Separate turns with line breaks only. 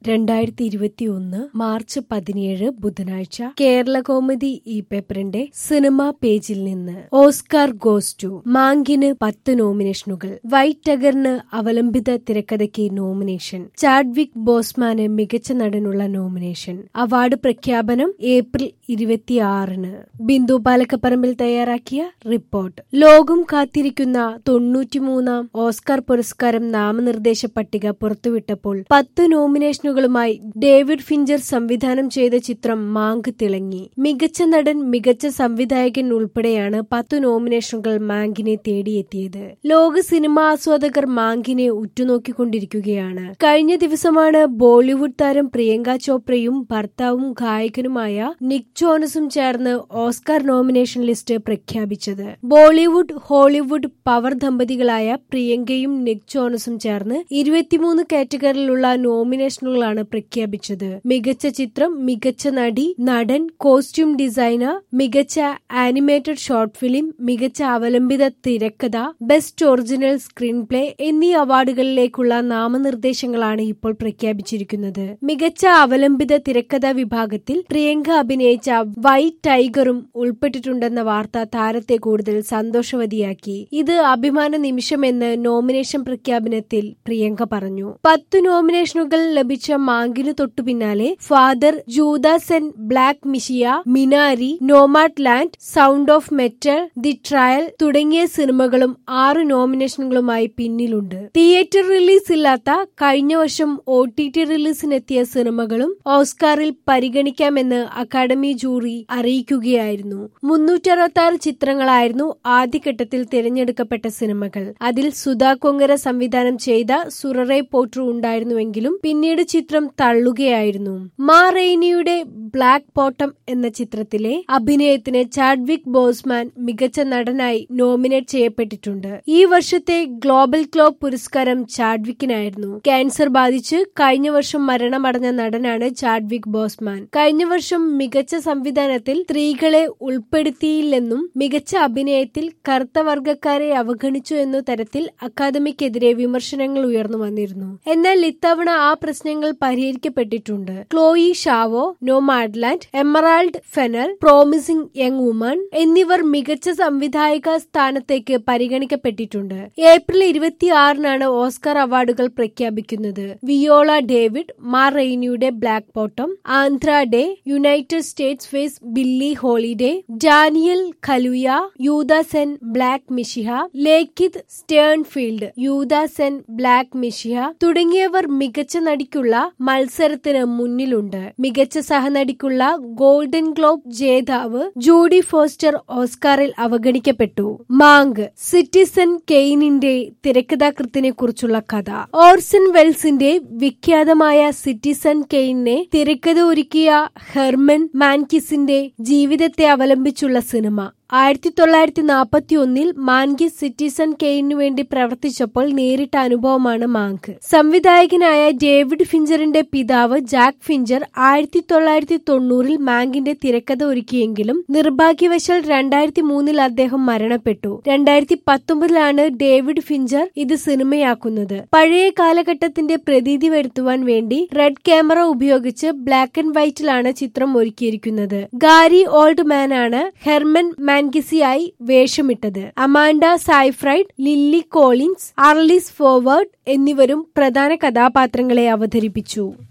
രണ്ടായിരത്തി ഇരുപത്തി ഒന്ന് മാർച്ച് പതിനേഴ് ബുധനാഴ്ച കേരള കോമഡി ഈ പേപ്പറിന്റെ സിനിമാ പേജിൽ നിന്ന് ഓസ്കാർ ഗോസ് ടു മാങ്കിന് പത്ത് നോമിനേഷനുകൾ വൈറ്റ് ടഗറിന് അവലംബിത തിരക്കഥയ്ക്ക് നോമിനേഷൻ ചാഡ്വിക് ബോസ്മാന് മികച്ച നടനുള്ള നോമിനേഷൻ അവാർഡ് പ്രഖ്യാപനം ഏപ്രിൽ ഇരുപത്തിയാറിന് ബിന്ദു പാലക്കപ്പറമ്പിൽ തയ്യാറാക്കിയ റിപ്പോർട്ട് ലോകം കാത്തിരിക്കുന്ന തൊണ്ണൂറ്റിമൂന്നാം ഓസ്കാർ പുരസ്കാരം നാമനിർദ്ദേശ പട്ടിക പുറത്തുവിട്ടപ്പോൾ പത്ത് നോമിനേഷനുകളുമായി ഡേവിഡ് ഫിഞ്ചർ സംവിധാനം ചെയ്ത ചിത്രം മാങ്ക് തിളങ്ങി മികച്ച നടൻ മികച്ച സംവിധായകൻ ഉൾപ്പെടെയാണ് പത്ത് നോമിനേഷനുകൾ മാങ്കിനെ തേടിയെത്തിയത് ലോക സിനിമാ ആസ്വാദകർ മാങ്കിനെ ഉറ്റുനോക്കിക്കൊണ്ടിരിക്കുകയാണ് കഴിഞ്ഞ ദിവസമാണ് ബോളിവുഡ് താരം പ്രിയങ്ക ചോപ്രയും ഭർത്താവും ഗായകനുമായ നിക് ജോനസും ചേർന്ന് ഓസ്കാർ നോമിനേഷൻ ലിസ്റ്റ് പ്രഖ്യാപിച്ചത് ബോളിവുഡ് ഹോളിവുഡ് പവർ ദമ്പതികളായ പ്രിയങ്കയും നിക് ജോനസും ചേർന്ന് ഇരുപത്തിമൂന്ന് കാറ്റഗറിയിലുള്ള നോമിനേഷനുകളാണ് പ്രഖ്യാപിച്ചത് മികച്ച ചിത്രം മികച്ച നടി നടൻ കോസ്റ്റ്യൂം ഡിസൈനർ മികച്ച ആനിമേറ്റഡ് ഷോർട്ട് ഫിലിം മികച്ച അവലംബിത തിരക്കഥ ബെസ്റ്റ് ഒറിജിനൽ സ്ക്രീൻ പ്ലേ എന്നീ അവാർഡുകളിലേക്കുള്ള നാമനിർദ്ദേശങ്ങളാണ് ഇപ്പോൾ പ്രഖ്യാപിച്ചിരിക്കുന്നത് മികച്ച അവലംബിത തിരക്കഥ വിഭാഗത്തിൽ പ്രിയങ്ക അഭിനയിച്ച വൈറ്റ് ടൈഗറും ഉൾപ്പെട്ടിട്ടുണ്ടെന്ന വാർത്ത താരത്തെ കൂടുതൽ സന്തോഷവതിയാക്കി ഇത് അഭിമാന നിമിഷമെന്ന് നോമിനേഷൻ പ്രഖ്യാപനത്തിൽ പ്രിയങ്ക പറഞ്ഞു പത്തു നോമിനേഷനുകൾ ലഭിച്ച മാങ്കിനു തൊട്ടു പിന്നാലെ Father Judas and Black Messiah Minari Nomadland sound of metal the trial തുടങ്ങിയ സിനിമകളും ആറ് നോമിനേഷനുകളുമായി പിന്നിലുണ്ട് തിയേറ്റർ റിലീസ് ഇല്ലാത്ത കഴിഞ്ഞ വർഷം ഒ ടി ടി റിലീസിനെത്തിയ സിനിമകളും ഓസ്കാറിൽ പരിഗണിക്കാമെന്ന് അക്കാദമി ജൂറി അറിയിക്കുകയായിരുന്നു മുന്നൂറ്ററുപത്തി ആറ് ചിത്രങ്ങളായിരുന്നു ആദ്യഘട്ടത്തിൽ തിരഞ്ഞെടുക്കപ്പെട്ട സിനിമകൾ അതിൽ സുധാ കൊങ്ങര സംവിധാനം ചെയ്ത സുററെ പോട്രു ഉണ്ടായിരുന്നുവെങ്കിലും പിന്നീട് ചിത്രം തള്ളുകയായിരുന്നു മാ റെയ്നിയുടെ ബ്ലാക്ക് ബോട്ടം എന്ന ചിത്രത്തിലെ അഭിനയത്തിന് ചാഡ്വിക് ബോസ്മാൻ മികച്ച നടനായി നോമിനേറ്റ് ചെയ്യപ്പെട്ടിട്ടുണ്ട് ഈ വർഷത്തെ ഗ്ലോബൽ ക്ലോബ് പുരസ്കാരം ചാഡ്വിക്കിനായിരുന്നു ക്യാൻസർ ബാധിച്ച് കഴിഞ്ഞ വർഷം മരണമടഞ്ഞ നടനാണ് ചാഡ്വിക് ബോസ്മാൻ കഴിഞ്ഞ വർഷം മികച്ച സംവിധാനത്തിൽ സ്ത്രീകളെ ഉൾപ്പെടുത്തിയില്ലെന്നും മികച്ച അഭിനയത്തിൽ കറുത്ത വർഗക്കാരെ അവഗണിച്ചു എന്ന തരത്തിൽ അക്കാദമിക്കെതിരെ വിമർശനങ്ങൾ ഉയർന്നു വന്നിരുന്നു എന്നാൽ ഇത്തവണ ആ പ്രശ്നങ്ങൾ പരിഹരിക്കപ്പെട്ടിട്ടുണ്ട് Chloe Zhao Nomadland Emerald Fennell promising young woman എന്നിവർ മികച്ച സംവിധായക സ്ഥാനത്തേക്ക് പരിഗണിക്കപ്പെട്ടിട്ടുണ്ട് ഏപ്രിൽ ഇരുപത്തിയാറിനാണ് ഓസ്കാർ അവാർഡുകൾ പ്രഖ്യാപിക്കുന്നത് വിയോള ഡേവിഡ് മാ റെയ്നിയുടെ black bottom Andra Day United States ഫേസ് ബില്ലി ഹോളിഡേ ഡാനിയൽ ഖലുയ യൂദാസെൻ ബ്ലാക്ക് മിഷിഹ ലേക്കിത് സ്റ്റേൺഫീൽഡ് യൂദാസെൻ ബ്ലാക്ക് മിഷിഹ തുടങ്ങിയവർ മികച്ച നടിക്കുള്ള മത്സരത്തിന് മുന്നിലുണ്ട് മികച്ച സഹനടിക്കുള്ള ഗോൾഡൻ ഗ്ലോബ് ജേതാവ് ജൂഡി ഫോസ്റ്റർ ഓസ്കാറിൽ അവഗണിക്കപ്പെട്ടു മാങ്ക് സിറ്റിസൺ കെയ്നിന്റെ തിരക്കഥാകൃത്തിനെ കുറിച്ചുള്ള കഥ ഓർസൺ വെൽസിന്റെ വിഖ്യാതമായ സിറ്റിസൺ കെയ്നെ തിരക്കഥ ഒരുക്കിയ ഹെർമൻ മാൻകിസിന്റെ ജീവിതത്തെ അവലംബിച്ചുള്ള സിനിമ ആയിരത്തി തൊള്ളായിരത്തി നാൽപ്പത്തി ഒന്നിൽ മാൻകിസ് സിറ്റിസൺ കെയിനു വേണ്ടി പ്രവർത്തിച്ചപ്പോൾ നേരിട്ട അനുഭവമാണ് മാങ്ക് സംവിധായകനായ ഡേവിഡ് ഫിഞ്ചറിന്റെ പിതാവ് ജാക്ക് ഫിഞ്ചർ ആയിരത്തി തൊള്ളായിരത്തി തൊണ്ണൂറിൽ മാങ്കിന്റെ തിരക്കഥ ഒരുക്കിയെങ്കിലും നിർഭാഗ്യവശാൽ രണ്ടായിരത്തി മൂന്നിൽ അദ്ദേഹം മരണപ്പെട്ടു രണ്ടായിരത്തി പത്തൊമ്പതിലാണ് ഡേവിഡ് ഫിഞ്ചർ ഇത് സിനിമയാക്കുന്നത് പഴയ കാലഘട്ടത്തിന്റെ പ്രതീതി വരുത്തുവാൻ വേണ്ടി റെഡ് ക്യാമറ ഉപയോഗിച്ച് ബ്ലാക്ക് ആൻഡ് വൈറ്റിലാണ് ചിത്രം ഒരുക്കിയിരിക്കുന്നത് ഗാരി ഓൾഡ് മാൻ ആണ് ഹെർമൻ മാൻകിസിയായി വേഷമിട്ടത് Amanda Seyfried Lily Collins Arliss Forward എന്നിവരും പ്രധാന കഥാപാത്രങ്ങളെ അവതരിപ്പിച്ചു